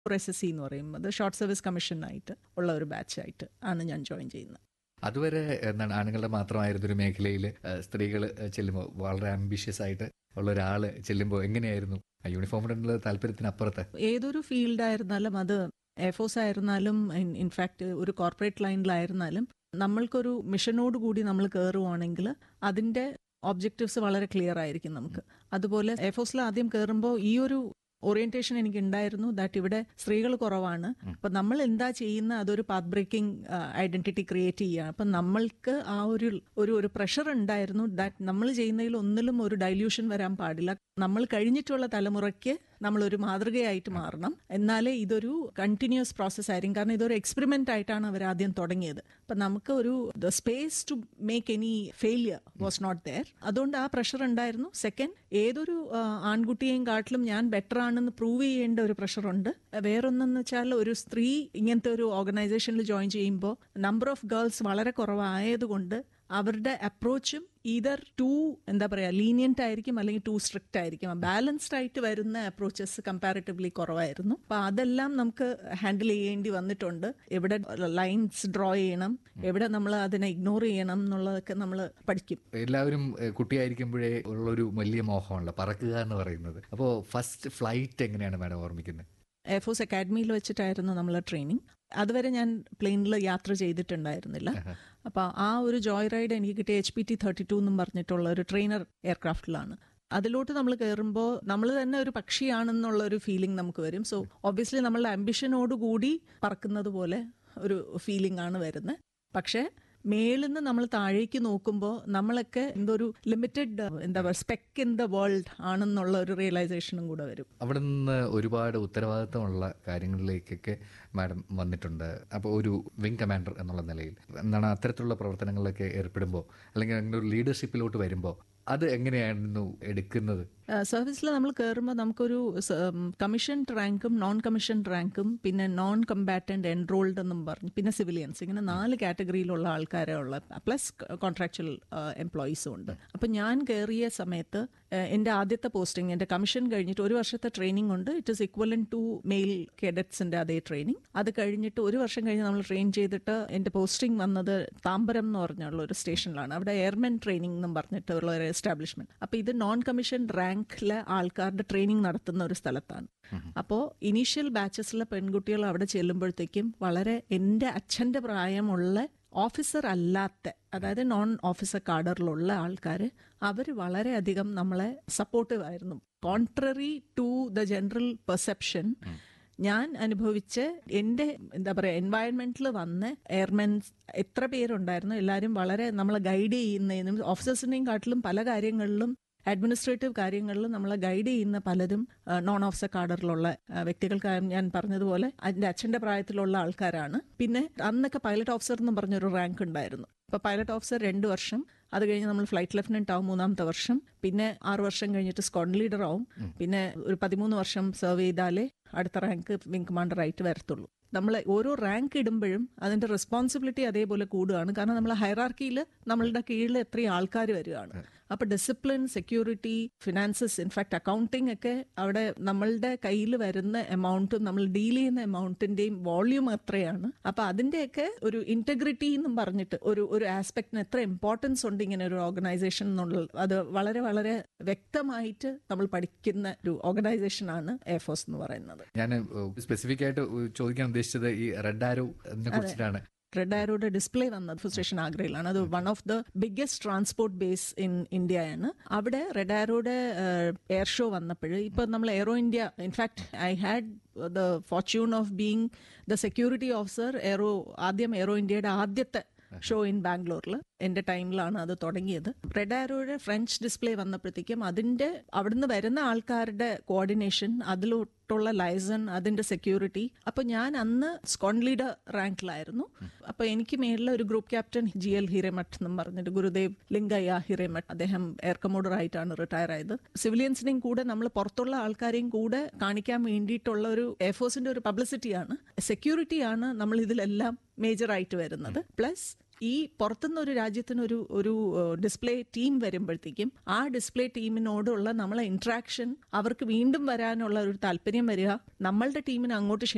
S S C എന്ന് പറയും അത് ഷോർട്ട് സർവീസ് കമ്മീഷനായിട്ട് ഉള്ള ഒരു ബാച്ചായിട്ട് ആണ് ഞാൻ ജോയിൻ ചെയ്യുന്നത് അതുവരെ എന്താണ് ആണുങ്ങളുടെ മാത്രമായിരുന്ന ഒരു മേഖലയിൽ സ്ത്രീകൾ ചെല്ലുമ്പോൾ വളരെ ആംബിഷ്യസ് ആയിട്ട് ഉള്ള ഒരാൾ ചെല്ലുമ്പോൾ എങ്ങനെയായിരുന്നു യൂണിഫോമിനുള്ള താല്പര്യത്തിനപ്പുറത്ത് ഏതൊരു ഫീൽഡായിരുന്നാലും അത് എയർഫോഴ്സ് ആയിരുന്നാലും ഇൻഫാക്ട് ഒരു കോർപ്പറേറ്റ് ലൈനിലായിരുന്നാലും നമ്മൾക്കൊരു മിഷനോട് കൂടി നമ്മൾ കയറുവാണെങ്കിൽ അതിന്റെ ഒബ്ജക്റ്റീവ്സ് വളരെ ക്ലിയർ ആയിരിക്കും നമുക്ക് അതുപോലെ എയർഫോഴ്സിൽ ആദ്യം കയറുമ്പോൾ ഈ ഒരു ഓറിയന്റേഷൻ എനിക്ക് ഉണ്ടായിരുന്നു ദാറ്റ് ഇവിടെ സ്ത്രീകൾ കുറവാണ് അപ്പൊ നമ്മൾ എന്താ ചെയ്യുന്ന അതൊരു പാത്ത് ബ്രേക്കിംഗ് ഐഡന്റിറ്റി ക്രിയേറ്റ് ചെയ്യുക അപ്പൊ നമ്മൾക്ക് ആ ഒരു ഒരു ഒരു പ്രഷർ ഉണ്ടായിരുന്നു ദാറ്റ് നമ്മൾ ചെയ്യുന്നതിൽ ഒന്നിലും ഒരു ഡൈല്യൂഷൻ വരാൻ പാടില്ല നമ്മൾ കഴിഞ്ഞിട്ടുള്ള തലമുറയ്ക്ക് നമ്മൾ ഒരു മാതൃകയായിട്ട് മാറണം എന്നാലേ ഇതൊരു കണ്ടിന്യൂസ് പ്രോസസ് ആയിരിക്കും കാരണം ഇതൊരു എക്സ്പെരിമെന്റ് ആയിട്ടാണ് അവർ ആദ്യം തുടങ്ങിയത് അപ്പൊ നമുക്ക് ഒരു space to make any failure was not there അതുകൊണ്ട് ആ പ്രഷർ ഉണ്ടായിരുന്നു സെക്കൻഡ് ഏതൊരു ആ, ആൺകുട്ടിയെയും കാട്ടിലും ഞാൻ ബെറ്റർ ആണെന്ന് പ്രൂവ് ചെയ്യേണ്ട ഒരു പ്രഷറുണ്ട് വേറൊന്നെന്ന് വെച്ചാൽ ഒരു സ്ത്രീ ഇങ്ങനത്തെ ഒരു ഓർഗനൈസേഷനിൽ ജോയിൻ ചെയ്യുമ്പോൾ നമ്പർ ഓഫ് ഗേൾസ് വളരെ കുറവായതുകൊണ്ട് അവരുടെ അപ്രോച്ചും ഈതർ ടു എന്താ പറയാ ലീനിയന്റ് ആയിരിക്കും അല്ലെങ്കിൽ ടു സ്ട്രിക്റ്റ് ആയിരിക്കും ബാലൻസ്ഡ് ആയിട്ട് വരുന്ന അപ്രോച്ചസ് കമ്പാരിറ്റീവ്ലി കുറവായിരുന്നു അപ്പൊ അതെല്ലാം നമുക്ക് ഹാൻഡിൽ ചെയ്യേണ്ടി വന്നിട്ടുണ്ട് എവിടെ ലൈൻസ് ഡ്രോ ചെയ്യണം എവിടെ നമ്മൾ അതിനെ ഇഗ്നോർ ചെയ്യണം എന്നുള്ളതൊക്കെ നമ്മൾ പഠിക്കും എല്ലാവരും ഏഹ്, കുട്ടിയായിരിക്കുമ്പോഴേ ഉള്ളൊരു വലിയ മോഹമാണല്ലോ പറക്കുക എന്ന് പറയുന്നത് അപ്പോൾ ഫസ്റ്റ് ഫ്ലൈറ്റ് എങ്ങനെയാണ് മാഡം ഓർമ്മിക്കുന്നത് എയർഫോഴ്സ് അക്കാഡമിയിൽ വെച്ചിട്ടായിരുന്നു നമ്മൾ ട്രെയിനിങ് അതുവരെ ഞാൻ പ്ലെയിനിൽ യാത്ര ചെയ്തിട്ടുണ്ടായിരുന്നില്ല അപ്പോൾ ആ ഒരു ജോയ് റൈഡ് എനിക്ക് കിട്ടിയ H P T thirty two എന്നും പറഞ്ഞിട്ടുള്ള ഒരു ട്രെയിനർ എയർക്രാഫ്റ്റിലാണ് അതിലോട്ട് നമ്മൾ കയറുമ്പോൾ നമ്മൾ തന്നെ ഒരു പക്ഷിയാണെന്നുള്ള ഒരു ഫീലിംഗ് നമുക്ക് വരും സോ ഒബ്വിയസ്ലി നമ്മളുടെ അംബിഷനോട് കൂടി പറക്കുന്നത് പോലെ ഒരു ഫീലിംഗ് ആണ് വരുന്നത് പക്ഷേ മേളിന്ന് നമ്മൾ താഴേക്ക് നോക്കുമ്പോൾ നമ്മളൊക്കെ എന്തൊരു ലിമിറ്റഡ് എന്താ പറയുക സ്പെക്ക് ഇൻ ദ വേൾഡ് ആണെന്നുള്ള ഒരു റിയലൈസേഷനും കൂടെ വരും അവിടെ നിന്ന് ഒരുപാട് ഉത്തരവാദിത്തമുള്ള കാര്യങ്ങളിലേക്കൊക്കെ മാഡം വന്നിട്ടുണ്ട് അപ്പോൾ ഒരു വിങ് കമാൻഡർ എന്നുള്ള നിലയിൽ എന്താണ് അത്തരത്തിലുള്ള പ്രവർത്തനങ്ങളിലൊക്കെ ഏർപ്പെടുമ്പോൾ അല്ലെങ്കിൽ അങ്ങനെ ഒരു ലീഡർഷിപ്പിലോട്ട് വരുമ്പോൾ അത് എങ്ങനെയായിരുന്നു എടുക്കുന്നത് സർവീസിൽ നമ്മൾ കയറുമ്പോൾ നമുക്കൊരു കമ്മീഷൻഡ് റാങ്കും നോൺ കമ്മീഷൻഡ് റാങ്കും പിന്നെ നോൺ കമ്പാറ്റന്റ് എൻറോൾഡ് എന്നും പറഞ്ഞു പിന്നെ സിവിലിയൻസ് ഇങ്ങനെ നാല് കാറ്റഗറിയിലുള്ള ആൾക്കാരെ ഉള്ള പ്ലസ് കോൺട്രാക്ച്വൽ എംപ്ലോയീസും ഉണ്ട് അപ്പം ഞാൻ കയറിയ സമയത്ത് ഏഹ്, എൻ്റെ ആദ്യത്തെ പോസ്റ്റിംഗ് എൻ്റെ കമ്മീഷൻ കഴിഞ്ഞിട്ട് ഒരു വർഷത്തെ ട്രെയിനിങ് ഉണ്ട് it is equivalent to male കേഡറ്റ്സിൻ്റെ അതേ ട്രെയിനിങ് അത് കഴിഞ്ഞിട്ട് ഒരു വർഷം കഴിഞ്ഞ് നമ്മൾ ട്രെയിൻ ചെയ്തിട്ട് എൻ്റെ പോസ്റ്റിംഗ് വന്നത് താമ്പരം എന്ന് പറഞ്ഞുള്ള ഒരു സ്റ്റേഷനിലാണ് അവിടെ എയർമെൻ ട്രെയിനിങ് എന്നും പറഞ്ഞിട്ടുള്ള ഒരു എസ്റ്റാബ്ലിഷ്മെന്റ് അപ്പൊ ഇത് നോൺ കമ്മീഷൻ റാങ്കിലെ ആൾക്കാരുടെ ട്രെയിനിങ് നടത്തുന്ന ഒരു സ്ഥലത്താണ് അപ്പോൾ ഇനീഷ്യൽ ബാച്ചസിലെ പെൺകുട്ടികൾ അവിടെ ചെല്ലുമ്പോഴത്തേക്കും വളരെ എൻ്റെ അച്ഛൻ്റെ പ്രായമുള്ള ഓഫീസർ അല്ലാത്ത അതായത് നോൺ ഓഫീസർ കാഡറിലുള്ള ആൾക്കാർ അവർ വളരെയധികം നമ്മളെ സപ്പോർട്ടീവ് ആയിരുന്നു contrary to the general perception ഞാൻ അനുഭവിച്ച് എൻ്റെ എന്താ പറയുക എൻവയൺമെന്റിൽ വന്ന് എയർമെൻസ് എത്ര പേരുണ്ടായിരുന്നു എല്ലാവരും വളരെ നമ്മളെ ഗൈഡ് ചെയ്യുന്നതിനും ഓഫീസേഴ്സിനെയും കാട്ടിലും പല കാര്യങ്ങളിലും അഡ്മിനിസ്ട്രേറ്റീവ് കാര്യങ്ങളിലും നമ്മളെ ഗൈഡ് ചെയ്യുന്ന പലരും നോൺ ഓഫീസർ കാഡറിലുള്ള വ്യക്തികൾക്ക് ഞാൻ പറഞ്ഞതുപോലെ അതിന്റെ അച്ഛന്റെ പ്രായത്തിലുള്ള ആൾക്കാരാണ് പിന്നെ അന്നൊക്കെ പൈലറ്റ് ഓഫീസർ എന്നും പറഞ്ഞൊരു റാങ്ക് ഉണ്ടായിരുന്നു ഇപ്പൊ പൈലറ്റ് ഓഫീസർ രണ്ട് വർഷം അത് കഴിഞ്ഞ് നമ്മൾ ഫ്ലൈറ്റ് ലെഫ്റ്റനന്റ് ആവും മൂന്നാമത്തെ വർഷം പിന്നെ ആറ് വർഷം കഴിഞ്ഞിട്ട് സ്ക്വാഡ് ലീഡർ ആവും പിന്നെ ഒരു പതിമൂന്ന് വർഷം സെർവ് ചെയ്താലേ അടുത്ത റാങ്ക് വിംഗ് കമാൻഡർ ആയിട്ട് വരത്തുള്ളൂ നമ്മൾ ഓരോ റാങ്ക് ഇടുമ്പോഴും അതിന്റെ റെസ്പോൺസിബിലിറ്റി അതേപോലെ കൂടുകയാണ് കാരണം നമ്മൾ ഹൈറാർക്കിയിൽ നമ്മളുടെ കീഴിൽ എത്രയും ആൾക്കാർ വരികയാണ് അപ്പൊ discipline security finances in fact accounting ഒക്കെ അവിടെ നമ്മളുടെ കയ്യിൽ വരുന്ന എമൗണ്ടും നമ്മൾ ഡീൽ ചെയ്യുന്ന എമൗണ്ടിന്റെയും വോള്യൂം എത്രയാണ് അപ്പൊ അതിന്റെയൊക്കെ ഒരു ഇന്റഗ്രിറ്റി എന്നും പറഞ്ഞിട്ട് ഒരു ഒരു ആസ്പെക്ടിന് എത്ര ഇമ്പോർട്ടൻസ് ഉണ്ട് ഇങ്ങനെ ഒരു ഓർഗനൈസേഷൻ എന്നുള്ള അത് വളരെ വളരെ വ്യക്തമായിട്ട് നമ്മൾ പഠിക്കുന്ന ഒരു ഓർഗനൈസേഷൻ ആണ് എയർഫോഴ്സ് എന്ന് പറയുന്നത് ഞാൻ സ്പെസിഫിക് ആയിട്ട് ചോദിക്കാൻ ഉദ്ദേശിച്ചത് ഈ റെഡ് ആരോ അതിനെ കുറിച്ചിട്ടാണ് റെഡ് ആരോയുടെ ഡിസ്പ്ലേ വന്നത് സ്റ്റേഷൻ ആഗ്രയിലാണ് അത് one of the biggest transport base in ഇന്ത്യയാണ് അവിടെ റെഡ് ആരോയുടെ എയർ ഷോ വന്നപ്പോൾ ഇപ്പൊ നമ്മൾ aero India in fact I had the fortune of being the security officer aero ആദ്യം എയറോ ഇന്ത്യയുടെ ആദ്യത്തെ ഷോ ഇൻ ബാംഗ്ലൂരിൽ എന്റെ ടൈമിലാണ് അത് തുടങ്ങിയത് റെഡ് ആരോയുടെ ഫ്രഞ്ച് ഡിസ്പ്ലേ വന്നപ്പോഴത്തേക്കും അതിന്റെ അവിടുന്ന് വരുന്ന ആൾക്കാരുടെ കോർഡിനേഷൻ അതിലോട്ടുള്ള ലൈസൺ അതിന്റെ സെക്യൂരിറ്റി അപ്പൊ ഞാൻ അന്ന് സ്ക്വാഡ് ലീഡർ റാങ്കിലായിരുന്നു അപ്പൊ എനിക്ക് മേളിൽ ഒരു group captain G L Hiremath എന്നും പറഞ്ഞിട്ട് ഗുരുദേവ് ലിംഗയ്യ ഹിരമഠ് അദ്ദേഹം എയർ കമോഡർ ആയിട്ടാണ് റിട്ടയർ ആയത് സിവിലിയൻസിനെയും കൂടെ നമ്മൾ പുറത്തുള്ള ആൾക്കാരെയും കൂടെ കാണിക്കാൻ വേണ്ടിയിട്ടുള്ള ഒരു എയർഫോഴ്സിന്റെ ഒരു പബ്ലിസിറ്റിയാണ് സെക്യൂരിറ്റിയാണ് നമ്മൾ ഇതിലെല്ലാം മേജർ ആയിട്ട് വരുന്നത് പ്ലസ് ഈ പുറത്തുനിന്ന് ഒരു രാജ്യത്തിന് ഒരു ഒരു ഡിസ്പ്ലേ ടീം വരുമ്പോഴത്തേക്കും ആ ഡിസ്പ്ലേ ടീമിനോടുള്ള നമ്മളെ ഇന്ററാക്ഷൻ അവർക്ക് വീണ്ടും വരാനുള്ള ഒരു താല്പര്യം വരിക നമ്മളുടെ ടീമിനെ അങ്ങോട്ട് ക്ഷണിക്കുക